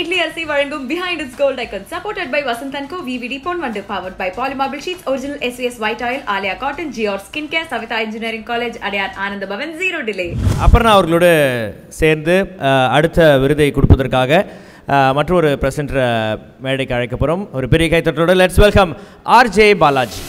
இட்லி அரிசி வழங்கும் behind it's gold icon supported by Vasanthan go VVD பொன் வண்டு powered by polymarble sheets original SVS white oil Aaliya cotton ஜியோர் skin care Savitha engineering college Adyar Ananda Bhavan zero delay Aparna அவர்களோடு சேர்ந்து அஹ், அடுத்த விருதை கொடுப்பதற்காக அஹ், மற்றொரு பிரசன்டரை மேடைக்கு அழைக்க போகிறோம் ஒரு பெரிய கைத்தட்டோட let's welcome RJ Balaji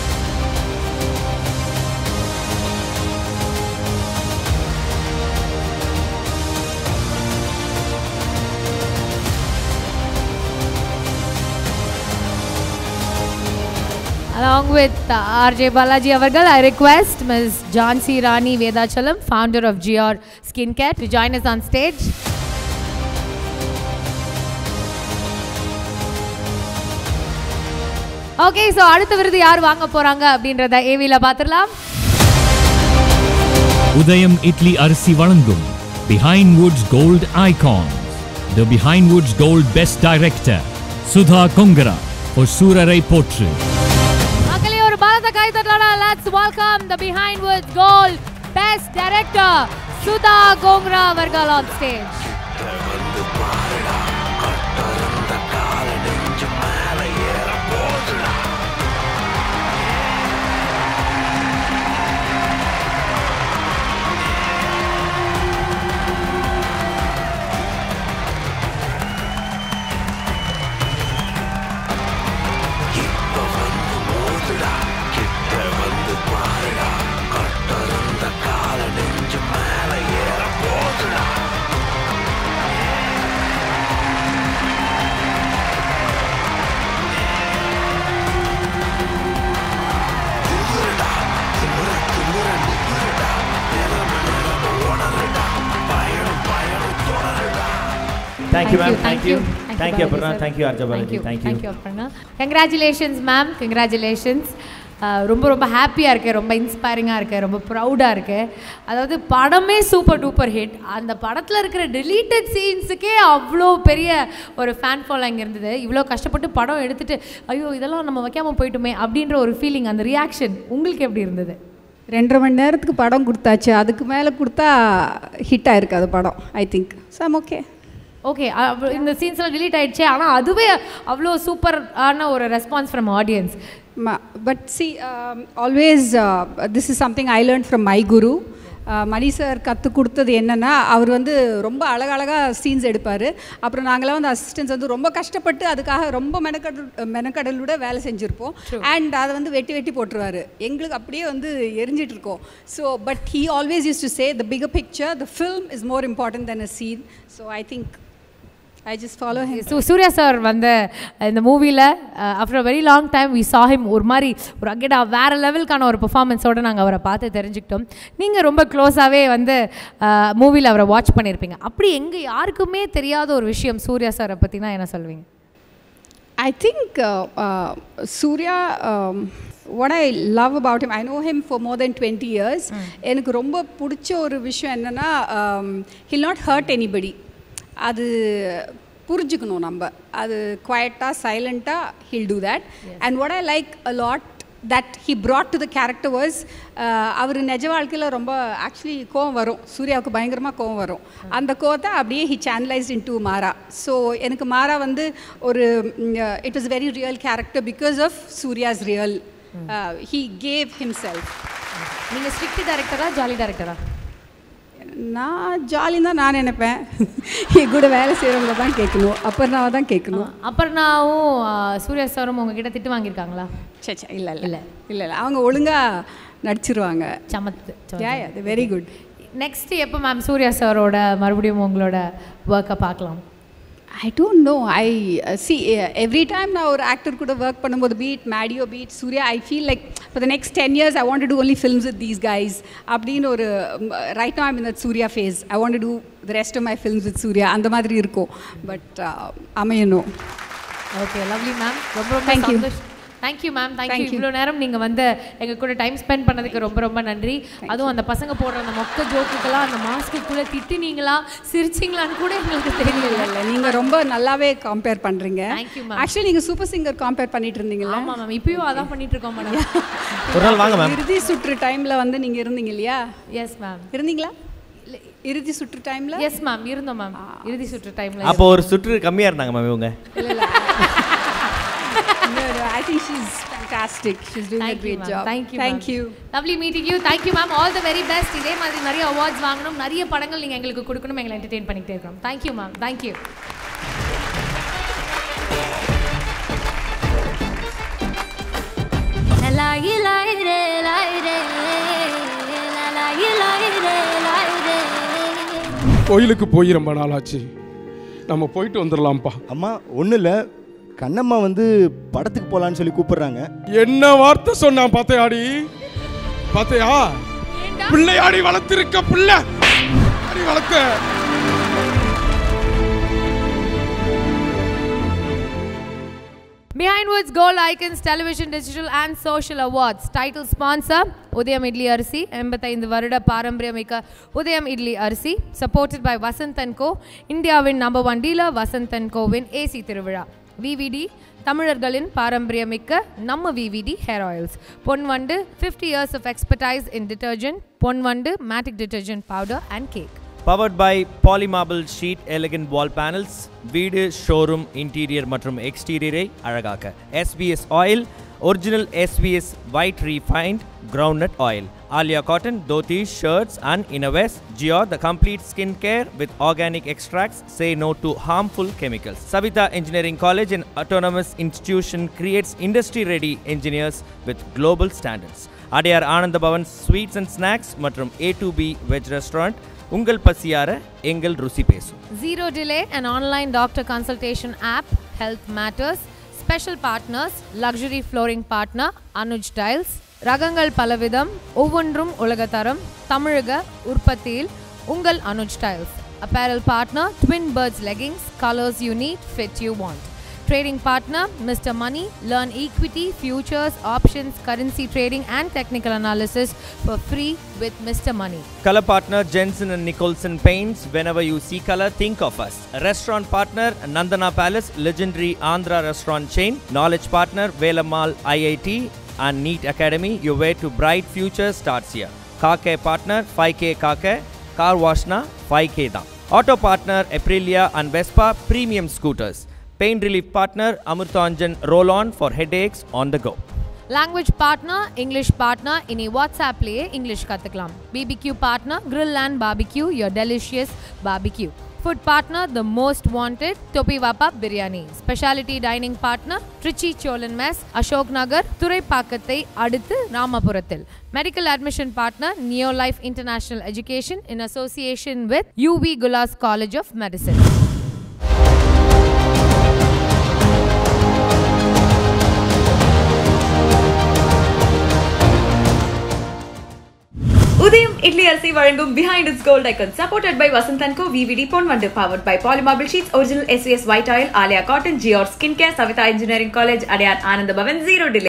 Along with uh, RJ Balaji Avargal, I request Ms. Jansi Rani Vedachalam, founder of GR Skincare, to join us on stage. Okay so அடுத்த விருது யார் வாங்க போறாங்க அப்படின்றத ஏவியில் பார்த்துடலாம் உதயம் இட்லி அரிசி வழங்கும் Behindwoods gold icons the Behindwoods gold best director Sudha Kongara ஒரு சூரரை போற்று மக்களே ஒரு பலத்த கை தட்டலாடா let's welcome the Behindwoods gold best director Sudha Kongara அவர்கள் on stage thank you ma'am thank you thank you Aparna thank you RJ Balaji thank you thank you Aparna congratulations ma'am congratulations ரொம்ப ரொம்ப ஹாப்பியாக இருக்கேன் ரொம்ப இன்ஸ்பைரிங்காக இருக்கேன் ரொம்ப ப்ரௌடாக இருக்கேன் அதாவது படமே சூப்பர் டூப்பர் ஹிட் அந்த படத்தில் இருக்கிற டெலீட்டட் சீன்ஸுக்கே அவ்வளோ பெரிய ஒரு ஃபேன் ஃபாலோயிங் இருந்தது இவ்வளோ கஷ்டப்பட்டு படம் எடுத்துட்டு ஐயோ இதெல்லாம் நம்ம வைக்காமல் போயிட்டோமே அப்படின்ற ஒரு ஃபீலிங் அந்த ரியாக்ஷன் உங்களுக்கு எப்படி இருந்தது ரெண்டரை மணி நேரத்துக்கு படம் கொடுத்தாச்சு அதுக்கு மேலே கொடுத்தா ஹிட் ஆயிருக்கு அது படம் I think some okay okay இந்த சீன்ஸ் எல்லாம் delete ஆயிடுச்சு ஆனால் அதுவே அவ்வளோ சூப்பரான ஒரு response from audience but see always this is something I learn from my guru Mani sir கற்றுக் கொடுத்தது என்னென்னா அவர் வந்து ரொம்ப அழகழகாக சீன்ஸ் எடுப்பார் அப்புறம் நாங்களாம் வந்து அசிஸ்டன்ஸ் வந்து ரொம்ப கஷ்டப்பட்டு அதுக்காக ரொம்ப மெனக்கடல் மெனக்கடலோட வேலை செஞ்சுருப்போம் அண்ட் அதை வந்து வெட்டி வெட்டி போட்டுருவார் எங்களுக்கு அப்படியே வந்து எரிஞ்சிட்டு இருக்கோம் so but he always use to say the bigger picture the film is more important than a scene so I think I just follow him சூ சூர்யா சார் வந்த இந்த மூவியில் after very long time we saw him ஒரு மாதிரி ஒரு அகேடா வேறு லெவலுக்கான ஒரு பெர்ஃபார்மன்ஸோடு நாங்கள் அவரை பார்த்து தெரிஞ்சுக்கிட்டோம் நீங்கள் ரொம்ப க்ளோஸாகவே வந்து மூவியில் அவரை வாட்ச் பண்ணியிருப்பீங்க அப்படி எங்கே யாருக்குமே தெரியாத ஒரு விஷயம் சூர்யா சாரை பற்றினா என்ன சொல்வீங்க I think uh, uh, Surya, um, what I love about him, I know him for more than 20 years. எனக்கு ரொம்ப பிடிச்ச ஒரு விஷயம் என்னென்னா ஹில் நாட் ஹர்ட் எனிபடி அது புரிஞ்சுக்கணும் நம்ம அது குவாய்ட்டாக சைலண்ட்டாக he'll do that and what I like a lot that he brought to the character was அவர் நிஜ வாழ்க்கையில் ரொம்ப ஆக்சுவலி கோவம் வரும் சூர்யாவுக்கு பயங்கரமாக கோவம் வரும் அந்த கோவத்தை அப்படியே he channelised into Maara so எனக்கு மாரா வந்து ஒரு it was very real character because of Suriya's real he gave himself நீங்கள் ஸ்ட்ரிக்ட் டேரக்டரா ஜாலி டேரக்டரா நான் ஜாலி தான் நான் நினைப்பேன் என் கூட வேலை செய்கிறவங்கள தான் கேட்கணும் அப்புறனாவை தான் கேட்கணும் அப்புறனாவும் சூர்யா சாரும் உங்ககிட்ட திட்டு வாங்கியிருக்காங்களா சே சே இல்லை இல்லை இல்லை இல்லை அவங்க ஒழுங்காக நடிச்சிருவாங்க சமத்து yeah yeah very good next எப்போ மேம் சூர்யா சாரோட மறுபடியும் உங்களோட ஒர்க்கை பார்க்கலாம் I don't know I see every time நான் ஒரு ஆக்டர் கூட ஒர்க் பண்ணும்போது பீட் மேடியோ be it Suriya I feel like for the next ten years I want to only films with these guys அப்படின்னு ஒரு right now I'm in that Suriya phase I want to the rest of my films with Suriya அந்த மாதிரி இருக்கும் but அமையணும் okay lovely ma'am ரொம்ப ரொம்ப Thank you. சந்தோஷம் thank you ma'am thank you Thank you. இவ்வளோ நேரம் நீங்கள் வந்து எங்கள் கூட டைம் ஸ்பெண்ட் பண்ணதுக்கு ரொம்ப ரொம்ப நன்றி அதுவும் அந்த பசங்க போடுற அந்த மொக்க ஜோக்குக்கெல்லாம் அந்த மாஸ்க்குள்ளே திட்டினீங்களா சிரிச்சிங்களான்னு கூட எங்களுக்கு தெரியல இல்லை இல்லை நீங்கள் ரொம்ப நல்லாவே கம்பேர் பண்ணுறீங்க Thank you, ma'am. ஆக்சுவலி நீங்கள் சூப்பர் சிங்கர் கம்பேர் பண்ணிட்டு இருந்தீங்களா ஆமாம் மேம் இப்பயும் அதான் பண்ணிட்டு இருக்கோம் மேடம் ஒரு நாள் வாங்க மேம் இறுதி சுற்று டைமில் வந்து நீங்கள் இருந்தீங்க இல்லையா எஸ் மேம் இருந்தீங்களா இறுதி சுற்று டைம்ல எஸ் மேம் இருந்தோம் மேம் இறுதி சுற்று டைம்ல அப்போ ஒரு சுற்று கம்மியாக இருந்தாங்க மேம் இவங்க இல்ல இல்ல no no I think she's fantastic she's doing a Thank you, great ma'am. job Thank you, thank ma'am. you lovely meeting you thank you ma'am all the very best இதே மாதிரி நிறைய அவார்ட்ஸ் வாங்கணும் நிறைய படங்கள் நீங்க எங்களுக்கு கொடுக்கணும் எங்களை என்டர்டெயின் பண்ணிட்டே இருக்கணும் thank you ma'am thank you கோயிலுக்கு போய் ரொம்ப நாள் ஆச்சு நம்ம போயிட்டு வந்துடலாம்ப்பா அம்மா ஒன்றும் இல்லை கண்ணம்மா வந்து படத்துக்கு போகலான்னு சொல்லி கூப்பிடுறாங்க என்ன வார்த்தை சொன்னான் பாத்தையாடி பாத்தையா பிள்ளையாடி வளர்த்திருக்க பிள்ளை அடி வளர்த்த Behind Woods Gold Icons Television Digital and Social Awards Title Sponsor உதயம் இட்லி அரிசி எண்பத்தைந்து வருட பாரம்பரியமிக்க உதயம் இட்லி அரிசி supported by Vasanth and Co இந்தியாவின் number one dealer Vasanth and கோவின் ஏசி திருவிழா விவிடி தமிழர்களின் பாரம்பரியமிக்க நம்ம VVD hair oils Ponvandu fifty years of expertise in detergent Ponvandu matic detergent powder and cake powered by polymarble sheet elegant wall panels வீடு showroom interior மற்றும் எக்ஸ்டீரியரை அழகாக்க SPS oil original SPS white refined groundnut oil Aaliya cotton dhoti shirts and innerwears Jio the complete skin care with organic extracts say no to harmful chemicals savita engineering college an autonomous institution creates industry ready engineers with global standards Adyar Ananda Bhavan sweets and snacks மற்றும் A to B veg restaurant உங்கள் பசியார எங்கள் ருசி பேசும் Zero Delay, an online doctor consultation app, Health Matters. Special partners, luxury flooring partner, Anuj Tiles. ரகங்கள் பலவிதம் ஒவ்வொன்றும் உலகத்தரம் தமிழக உற்பத்தியில் உங்கள் Anuj tiles apparel partner twin birds leggings colours you need fit you want Trading partner, Mr. Money. Learn equity, futures, options, currency trading, and technical analysis for free with Mr. Money. Color partner Jensen and Nicholson Paints. Whenever you see color, think of us. Restaurant partner Nandana Palace, legendary Andhra restaurant chain. Knowledge partner Velamal IIT and NEET Academy. Your way to bright future starts here. Car care partner 5K Car Care. Car Washna 5K தான். Auto partner Aprilia and Vespa premium scooters. Pain relief partner Amurthanjan Roll On for headaches on the go. Language partner English partner இனி வாட்ஸ்அப்லேயே English கற்றுக்கலாம் BBQ partner grill and barbecue your delicious barbecue food partner the most wanted Thoppi Vappa biryani speciality dining partner Trichy Chozhan mess Ashok Nagar துறைப்பாக்கத்தை அடுத்து ராமபுரத்தில் medical admission partner Neo Life international education in association with UV Gullas college of medicine Udhayam idli அரிசி வழங்கும் behind it's gold icon supported by Vasanthan go VVD பொன் வண்டு powered by polymarble sheets original SVS white oil Aaliya cotton ஜியோர் skin care Savitha engineering college Adyar Ananda Bhavan zero delay